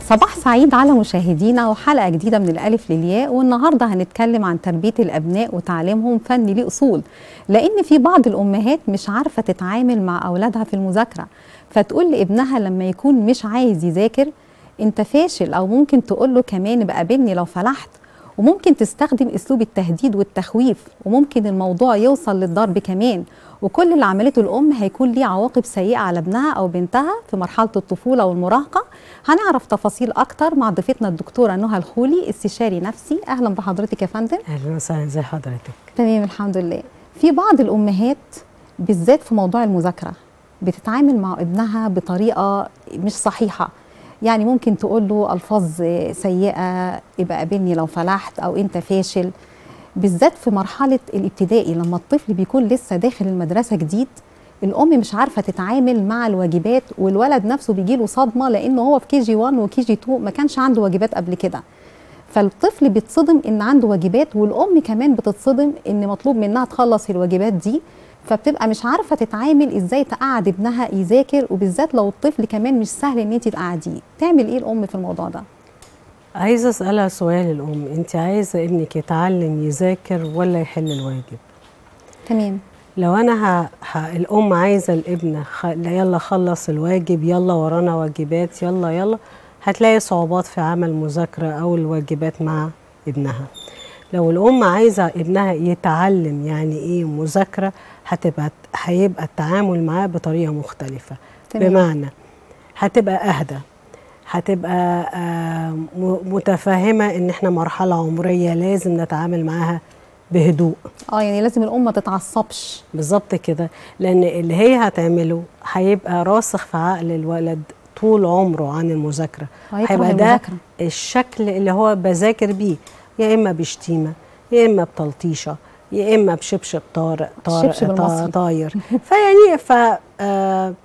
صباح سعيد على مشاهدينا وحلقة جديدة من الألف للياء والنهاردة هنتكلم عن تربية الأبناء وتعليمهم فن ليه أصول لأن في بعض الأمهات مش عارفة تتعامل مع أولادها في المذاكرة فتقول لابنها لما يكون مش عايز يذاكر أنت فاشل أو ممكن تقول له كمان بقى بني لو فلحت وممكن تستخدم اسلوب التهديد والتخويف وممكن الموضوع يوصل للضرب كمان وكل اللي عملته الام هيكون ليه عواقب سيئه على ابنها او بنتها في مرحله الطفوله والمراهقه هنعرف تفاصيل اكتر مع ضيفتنا الدكتوره نهى الخولي استشاري نفسي اهلا بحضرتك يا فندم اهلا وسهلا ازي حضرتك تمام الحمد لله في بعض الامهات بالذات في موضوع المذاكره بتتعامل مع ابنها بطريقه مش صحيحه يعني ممكن تقول له الفاظ سيئه يبقى قابلني لو فلحت او انت فاشل بالذات في مرحله الابتدائي لما الطفل بيكون لسه داخل المدرسه جديد الام مش عارفه تتعامل مع الواجبات والولد نفسه بيجي له صدمه لانه هو في كي جي 1 وكي جي 2 ما كانش عنده واجبات قبل كده فالطفل بيتصدم ان عنده واجبات والام كمان بتتصدم ان مطلوب منها تخلص الواجبات دي فبتبقى مش عارفه تتعامل ازاي تقعد ابنها يذاكر وبالذات لو الطفل كمان مش سهل ان انت تقعديه تعمل ايه الام في الموضوع ده عايزه اسالها سؤال الام انت عايزه ابنك يتعلم يذاكر ولا يحل الواجب تمام لو انا ه... ه... الام عايزه الابن خ... يلا خلص الواجب يلا ورانا واجبات يلا يلا هتلاقي صعوبات في عمل مذاكره او الواجبات مع ابنها لو الام عايزه ابنها يتعلم يعني ايه مذاكره هتبقى هيبقى التعامل معاه بطريقه مختلفه تمام. بمعنى هتبقى اهدى هتبقى آه متفهمه ان احنا مرحله عمريه لازم نتعامل معاها بهدوء اه يعني لازم الام ما تتعصبش بالظبط كده لان اللي هي هتعمله هيبقى راسخ في عقل الولد طول عمره عن المذاكره هيكره ده المذاكرة. الشكل اللي هو بذاكر بيه يا اما بشتيمه يا اما بتلطيشه يا اما بشبشب طار طار الشبشب المصري. طاير فيعني ف آه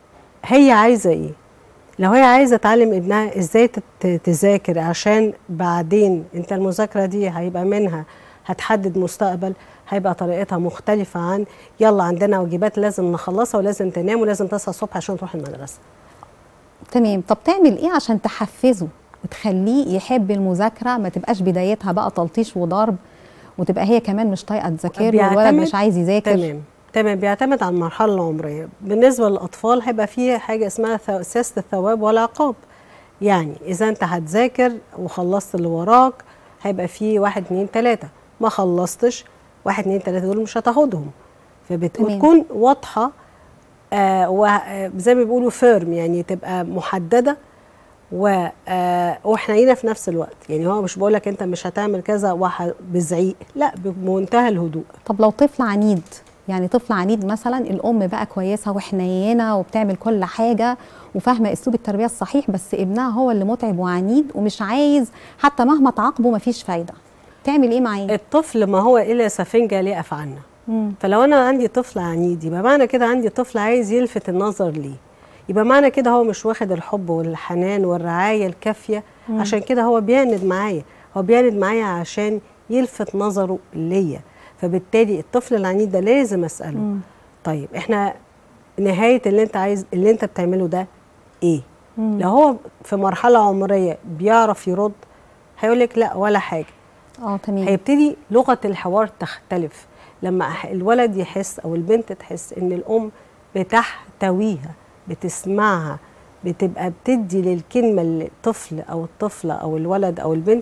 هي عايزه ايه لو هي عايزه تعلم ابنها ازاي تت- تذاكر عشان بعدين انت المذاكره دي هيبقى منها هتحدد مستقبل هيبقى طريقتها مختلفه عن يلا عندنا واجبات لازم نخلصها ولازم تنام ولازم تصحى الصبح عشان تروح المدرسه تمام طب تعمل ايه عشان تحفزه وتخليه يحب المذاكره ما تبقاش بدايتها بقى تلطيش وضرب وتبقى هي كمان مش طايقه تذاكر والولد بيعتمد- مش عايز يذاكر تمام تمام بيعتمد على المرحله العمريه بالنسبه للاطفال هيبقى فيه حاجه اسمها ثو- سياسه الثواب والعقاب يعني اذا انت هتذاكر وخلصت اللي وراك هيبقى فيه واحد اتنين تلاته ما خلصتش واحد اتنين تلاته دول مش هتاخدهم تمام. فبتكون واضحه آه وزي ما بيقولوا فيرم يعني تبقى محدده و آه وحنينه في نفس الوقت يعني هو مش بقول لك انت مش هتعمل كذا وح- بزعيق لا بمنتهى الهدوء طب لو طفل عنيد يعني طفل عنيد مثلا الام بقى كويسه وحنينه وبتعمل كل حاجه وفاهمه اسلوب التربيه الصحيح بس ابنها هو اللي متعب وعنيد ومش عايز حتى مهما تعاقبه مفيش فايده تعمل ايه معاه الطفل ما هو الا سفنجه ليه افعالنا مم. فلو انا عندي طفل عنيد يبقى معنى كده عندي طفل عايز يلفت النظر ليه يبقى معنى كده هو مش واخد الحب والحنان والرعايه الكافيه عشان كده هو بيعند معايا هو بيعند معايا عشان يلفت نظره ليا فبالتالي الطفل العنيد ده لازم اساله مم. طيب احنا نهايه اللي انت عايز اللي انت بتعمله ده ايه مم. لو هو في مرحله عمريه بيعرف يرد هيقول لك لا ولا حاجه اه تمام هيبتدي لغه الحوار تختلف لما أح- الولد يحس او البنت تحس ان الام بتحتويها بتسمعها بتبقى بتدي للكلمه للطفل او الطفله او الولد او البنت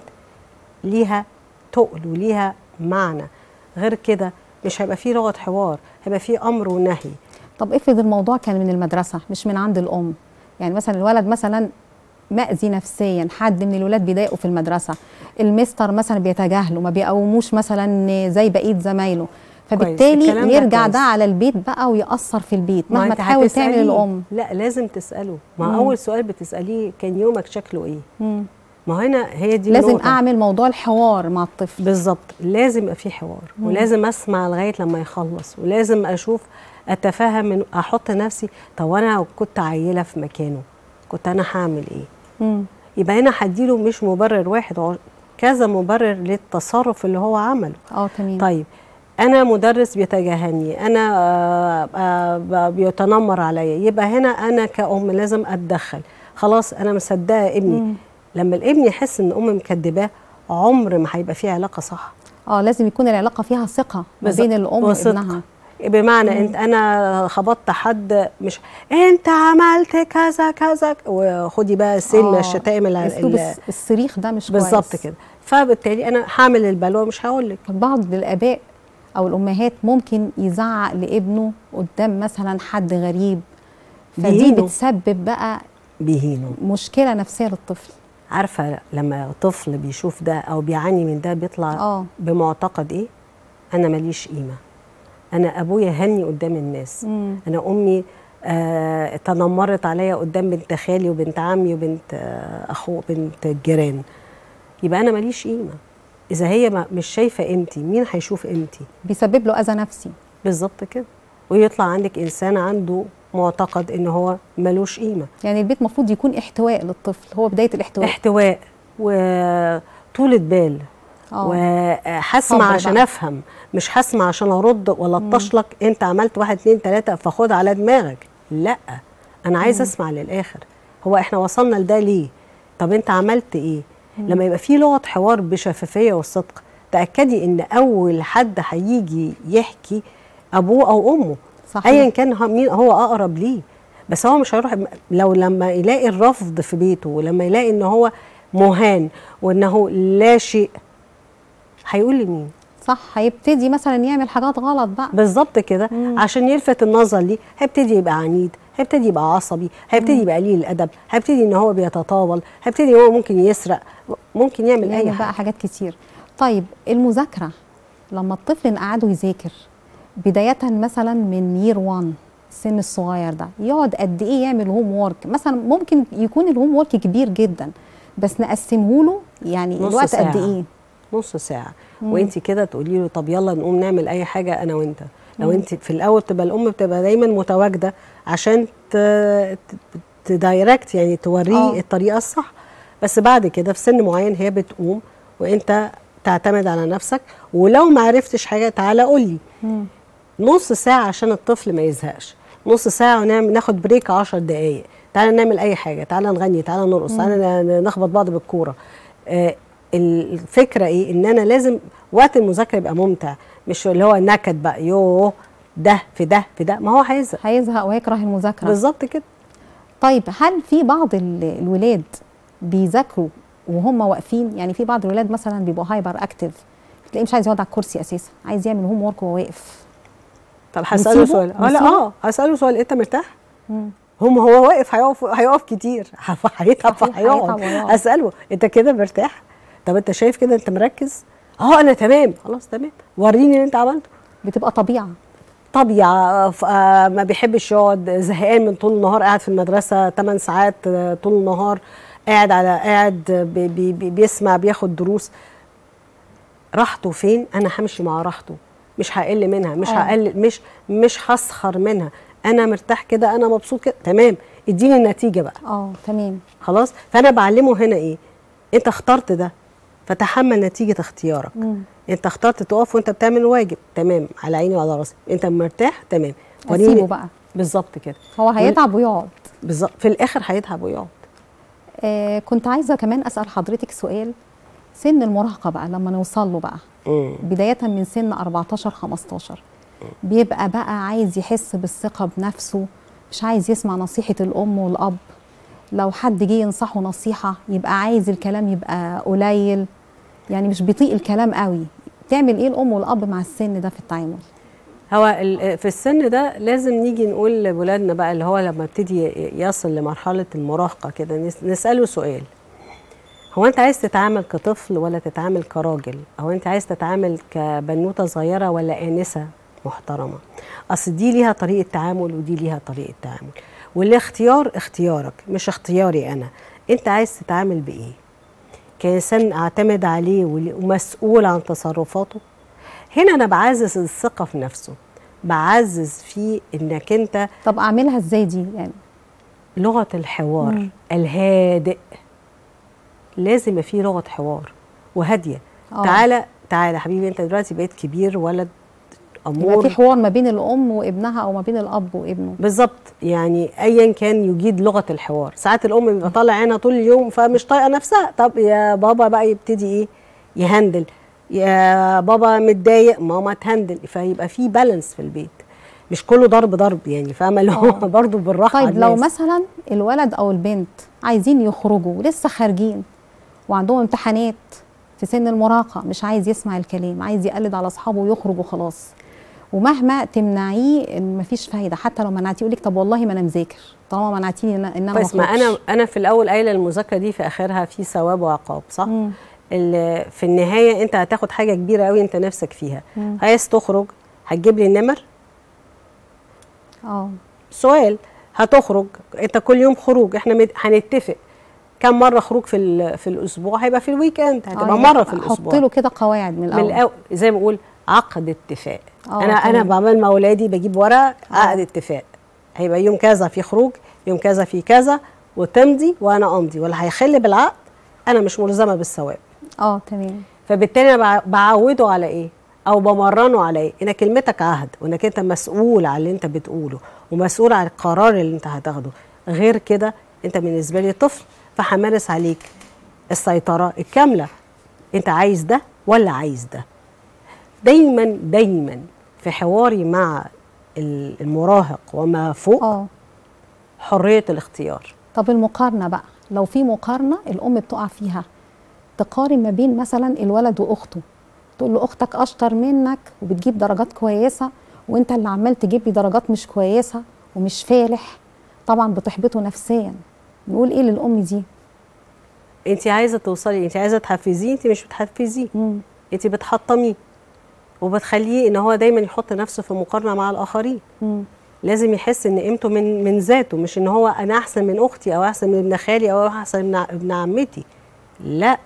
ليها تقل وليها معنى غير كده مش هيبقى فيه لغه حوار هيبقى فيه امر ونهي طب افرض الموضوع كان من المدرسه مش من عند الام يعني مثلا الولد مثلا مأذي نفسيا حد من الولاد بيضايقه في المدرسه المستر مثلا بيتجاهله ما بيقوموش مثلا زي بقيه زمايله فبالتالي الكلام ده يرجع كويس. ده على البيت بقى ويأثر في البيت ما مهما أنت تحاول تعمل هتسأليه. الام لا لازم تساله ما مم. اول سؤال بتساليه كان يومك شكله ايه مم. ما هنا هي دي لازم النقطة. اعمل موضوع الحوار مع الطفل بالظبط لازم يبقى في حوار ولازم اسمع لغايه لما يخلص ولازم اشوف اتفهم من احط نفسي طب انا لو كنت عيله في مكانه كنت انا هعمل ايه مم. يبقى هنا هديله مش مبرر واحد هو كذا مبرر للتصرف اللي هو عمله اه تمام طيب انا مدرس بيتجاهلني انا آه، آه، بيتنمر عليا يبقى هنا انا كأم لازم اتدخل خلاص انا مصدقه ابني مم. لما الابن يحس ان ام مكدباه عمر ما هيبقى فيه علاقه صح اه لازم يكون العلاقه فيها ثقه ما بالظبط. بين الام وصدق. وابنها بمعنى انت انا خبطت حد مش انت عملت كذا كذا وخدي بقى سن آه، الشتائم اللي اسلوب الس- الصريخ ده مش بالظبط كويس. كده فبالتالي انا هعمل البلوه مش هقول لك بعض الاباء او الامهات ممكن يزعق لابنه قدام مثلا حد غريب فدي بيهينه. بتسبب بقى بيهينوا مشكله نفسيه للطفل عارفه لما طفل بيشوف ده او بيعاني من ده بيطلع اه بمعتقد ايه انا ماليش قيمه انا ابويا هني قدام الناس مم. انا امي آه تنمرت عليا قدام بنت خالي وبنت عمي وبنت آه اخو بنت الجيران يبقى انا ماليش قيمه اذا هي ما مش شايفه قيمتي مين هيشوف قيمتي بيسبب له اذى نفسي بالظبط كده ويطلع عندك انسان عنده معتقد ان هو ملوش قيمه يعني البيت المفروض يكون احتواء للطفل هو بدايه الاحتواء احتواء وطولة بال اه وهسمع صبر عشان بقى. افهم مش هسمع عشان ارد ولا اطشلك انت عملت واحد اتنين تلاته فخد على دماغك لا انا عايز اسمع للاخر هو احنا وصلنا لده ليه طب انت عملت ايه لما يبقى في لغه حوار بشفافيه والصدق تاكدي ان اول حد هيجي يحكي ابوه او امه صحيح. ايا كان هو- مين هو اقرب ليه بس هو مش هيروح لو لما يلاقي الرفض في بيته ولما يلاقي ان هو مهان وانه لا شيء هيقول لمين صح هيبتدي مثلا يعمل حاجات غلط بقى بالظبط كده عشان يلفت النظر ليه هيبتدي يبقى عنيد هيبتدي يبقى عصبي هيبتدي يبقى قليل الادب هيبتدي ان هو بيتطاول هيبتدي هو ممكن يسرق ممكن يعمل اي يعمل حاجه بقى حاجات كتير طيب المذاكره لما الطفل نقعده يذاكر بدايه مثلا من يير 1 السن الصغير ده يقعد قد ايه يعمل هوم وورك مثلا ممكن يكون الهوم وورك كبير جدا بس نقسمه له يعني نص الوقت قد ساعة. ايه نص ساعه وانت كده تقولي له طب يلا نقوم نعمل اي حاجه انا وانت لو انت في الاول تبقى الام بتبقى دايما متواجده عشان ت- ت- تدايركت يعني توريه آه. الطريقه الصح بس بعد كده في سن معين هي بتقوم وانت تعتمد على نفسك ولو ما عرفتش حاجه تعالى قول لي نص ساعه عشان الطفل ما يزهقش نص ساعه ونعمل ناخد بريك 10 دقائق تعالى نعمل اي حاجه تعالى نغني تعالى نرقص تعالى ن- نخبط بعض بالكوره آه الفكره ايه ان انا لازم وقت المذاكره يبقى ممتع مش اللي هو نكد بقى يوه ده في ده في ده ما هو هيزهق هيزهق ويكره المذاكره بالظبط كده طيب هل في بعض ال- الولاد بيذاكروا وهم واقفين يعني في بعض الولاد مثلا بيبقوا هايبر اكتف تلاقيه مش عايز يقعد على الكرسي اساسا عايز يعمل هوم ورك وهو واقف طب هساله نسيبه؟ سؤال اه لا نسيبه؟ اه هساله سؤال انت مرتاح مم. هم هو واقف هيقف هيقف كتير هيتعب صحيح، هيقعد هيتعب ويقعد. اساله انت كده مرتاح طب انت شايف كده انت مركز اه انا تمام خلاص تمام وريني اللي انت عملته بتبقى طبيعه طبيعة ف- آه، ما بيحبش يقعد زهقان من طول النهار قاعد في المدرسة 8 ساعات آه، طول النهار قاعد على قاعد بي بي بي بيسمع بياخد دروس راحته فين انا همشي مع راحته مش هقل منها مش آه. هقلل مش مش هسخر منها انا مرتاح كده انا مبسوط كده تمام اديني النتيجة بقى اه تمام خلاص فانا بعلمه هنا ايه انت اخترت ده فتحمل نتيجة اختيارك مم. انت اخترت تقف وانت بتعمل واجب تمام على عيني وعلى راسي انت مرتاح تمام وريني- اسيبه بقى بالظبط كده هو هيتعب ويقعد بالظبط في الاخر هيتعب ويقعد آه كنت عايزه كمان اسال حضرتك سؤال سن المراهقه بقى لما نوصل له بقى مم. بدايه من سن 14 15 بيبقى بقى عايز يحس بالثقه بنفسه مش عايز يسمع نصيحه الام والاب لو حد جه ينصحه نصيحه يبقى عايز الكلام يبقى قليل يعني مش بيطيق الكلام قوي تعمل ايه الام والاب مع السن ده في التعامل هو ال- في السن ده لازم نيجي نقول لولادنا بقى اللي هو لما ابتدي يصل لمرحله المراهقه كده نس- نساله سؤال هو انت عايز تتعامل كطفل ولا تتعامل كراجل او انت عايز تتعامل كبنوته صغيره ولا انسه محترمه اصل دي ليها طريقه تعامل ودي ليها طريقه تعامل والاختيار اختيارك مش اختياري انا انت عايز تتعامل بايه كإنسان اعتمد عليه ول- ومسؤول عن تصرفاته هنا انا بعزز الثقه في نفسه بعزز فيه انك انت طب اعملها ازاي دي يعني لغه الحوار مم. الهادئ لازم يبقى فيه لغه حوار وهاديه آه. تعالى تعالى حبيبي انت دلوقتي بقيت كبير ولد يبقى امور في حوار ما بين الام وابنها او ما بين الاب وابنه بالظبط يعني ايا كان يجيد لغه الحوار ساعات الام بيبقى طالع عينها طول اليوم فمش طايقه نفسها طب يا بابا بقى يبتدي ايه يهندل يا بابا متضايق ماما تهندل فيبقى في بالانس في البيت مش كله ضرب ضرب يعني فاهمه اللي هو آه. برضه بالراحه على طيب لو الناس. مثلا الولد او البنت عايزين يخرجوا لسه خارجين وعندهم امتحانات في سن المراهقه مش عايز يسمع الكلام عايز يقلد على اصحابه ويخرج وخلاص ومهما تمنعيه ان مفيش فايده حتى لو منعتيه يقول لك طب والله ما انا مذاكر طالما منعتيني ان إن انا كويس ما أخرجش. انا انا في الاول قايله المذاكره دي في اخرها في ثواب وعقاب صح مم. ال- في النهايه انت هتاخد حاجه كبيره قوي انت نفسك فيها مم. عايز تخرج هتجيب لي النمر اه سؤال هتخرج انت كل يوم خروج احنا مت- هنتفق كم مره خروج في ال- في الاسبوع هيبقى في الويكند هتبقى آه، مره في حط الاسبوع له كده قواعد من من الاول الأول زي ما بقول عقد اتفاق آه، انا انا تمام. بعمل مع اولادي بجيب ورقه عقد اتفاق هيبقى يوم كذا في خروج يوم كذا في كذا وتمضي وانا امضي ولا هيخل بالعقد انا مش ملزمه بالثواب اه تمام فبالتالي انا بع- بعوده على ايه او بمرنه على ايه ان كلمتك عهد وانك انت مسؤول على اللي انت بتقوله ومسؤول على القرار اللي انت هتاخده غير كده انت بالنسبه لي طفل فهمارس عليك السيطره الكامله انت عايز ده ولا عايز ده دايما دايما في حواري مع ال- المراهق وما فوق اه حريه الاختيار طب المقارنه بقى لو في مقارنه الام بتقع فيها تقارن ما بين مثلا الولد واخته تقول له اختك اشطر منك وبتجيب درجات كويسه وانت اللي عمال تجيب لي درجات مش كويسه ومش فالح طبعا بتحبطه نفسيا نقول ايه للام دي انت عايزه توصلي انت عايزه تحفزيه انت مش بتحفزيه مم. انت بتحطميه وبتخليه ان هو دايما يحط نفسه في مقارنه مع الاخرين مم. لازم يحس ان قيمته من من ذاته مش ان هو انا احسن من اختي او احسن من ابن خالي او احسن من ع- ابن عمتي لا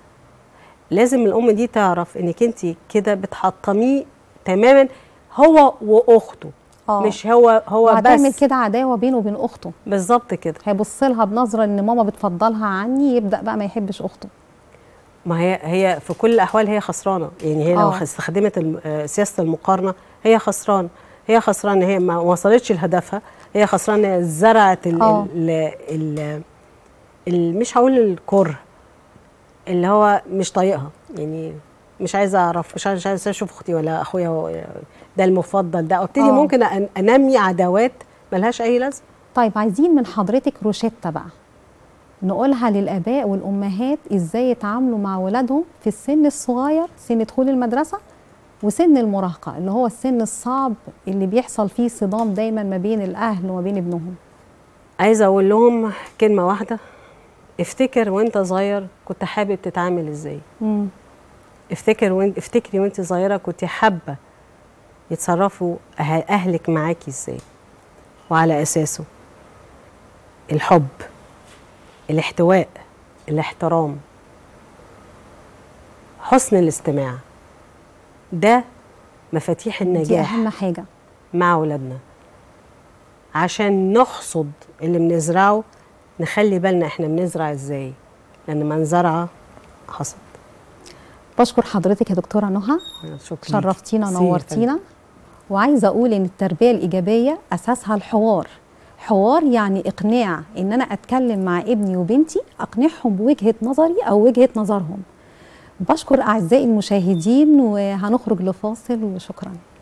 لازم الام دي تعرف انك انت كده بتحطميه تماما هو واخته آه. مش هو هو وهتعمل بس كده عداوه بينه وبين اخته بالظبط كده هيبص لها بنظره ان ماما بتفضلها عني يبدا بقى ما يحبش اخته ما هي هي في كل الاحوال هي خسرانه يعني هي لو آه. استخدمت الم- آه، سياسه المقارنه هي خسران هي خسران ان هي ما وصلتش لهدفها هي خسران ان هي زرعت ال آه. ال ال ال مش هقول الكره اللي هو مش طايقها يعني مش عايزه اعرف مش عايزه مش عايزة اشوف اختي ولا اخويا هو- ده المفضل ده ابتدي آه. ممكن أن- انمي عداوات ملهاش اي لازمه طيب عايزين من حضرتك روشتة بقى نقولها للآباء والأمهات إزاي يتعاملوا مع ولادهم في السن الصغير سن دخول المدرسة وسن المراهقة اللي هو السن الصعب اللي بيحصل فيه صدام دايما ما بين الأهل وما بين ابنهم عايزه اقول لهم كلمه واحده افتكر وانت صغير كنت حابب تتعامل ازاي مم. افتكر وانت افتكري وانت صغيره كنت حابه يتصرفوا أه- اهلك معاكي ازاي وعلى اساسه الحب الاحتواء الاحترام حسن الاستماع ده مفاتيح دي النجاح أهم حاجة مع ولادنا عشان نحصد اللي بنزرعه نخلي بالنا احنا بنزرع ازاي لان من زرع حصد بشكر حضرتك يا دكتورة نهى شكرا شرفتينا ميرسي يا ونورتينا وعايزه اقول ان التربيه الايجابيه اساسها الحوار حوار يعني اقناع ان انا اتكلم مع ابني وبنتي اقنعهم بوجهه نظري او وجهه نظرهم بشكر اعزائي المشاهدين وهنخرج لفاصل وشكرا